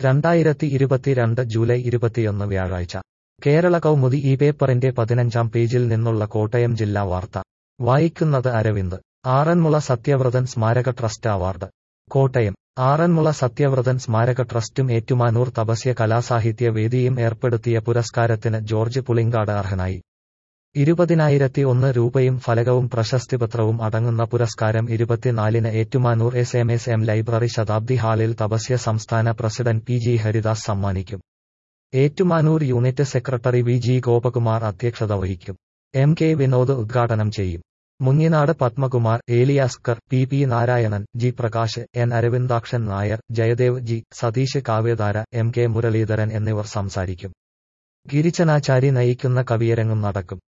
രണ്ടായിരത്തി ഇരുപത്തിരണ്ട് ജൂലൈ ഇരുപത്തിയൊന്ന് വ്യാഴാഴ്ച കേരള കൗമുദി ഈ പേപ്പറിന്റെ പതിനഞ്ചാം പേജിൽ നിന്നുള്ള കോട്ടയം ജില്ലാ വാർത്ത വായിക്കുന്നത് അരവിന്ദ് ആറന്മുള സത്യവ്രതൻ സ്മാരക ട്രസ്റ്റ് അവാർഡ് കോട്ടയം ആറന്മുള സത്യവ്രതൻ സ്മാരക ട്രസ്റ്റും ഏറ്റുമാനൂർ തപസ്യ കലാസാഹിത്യ വേദിയും ഏർപ്പെടുത്തിയ പുരസ്കാരത്തിന് ജോർജ് പുളിങ്കാട് അർഹനായി ഇരുപതിനായിരത്തി ഒന്ന് രൂപയും ഫലകവും പ്രശസ്തിപത്രവും അടങ്ങുന്ന പുരസ്കാരം ഇരുപത്തിനാലിന് Ettumanoor S M S M library ശതാബ്ദി ഹാളിൽ തപസ്യ സംസ്ഥാന പ്രസിഡന്റ് പി ജി ഹരിദാസ് സമ്മാനിക്കും Ettumanoor unit secretary V G Gopakumar അധ്യക്ഷത വഹിക്കും എം കെ വിനോദ് ഉദ്ഘാടനം ചെയ്യും മുങ്ങിനാട് പത്മകുമാർ ഏലിയാസ്കർ P P Narayanan G Prakash N Aravindakshan Nair Jayadev G Satheesh Kavyadhara M K Muraleedharan എന്നിവർ സംസാരിക്കും ഗിരിജനാചാരി നയിക്കുന്ന കവിയരങ്ങും നടക്കും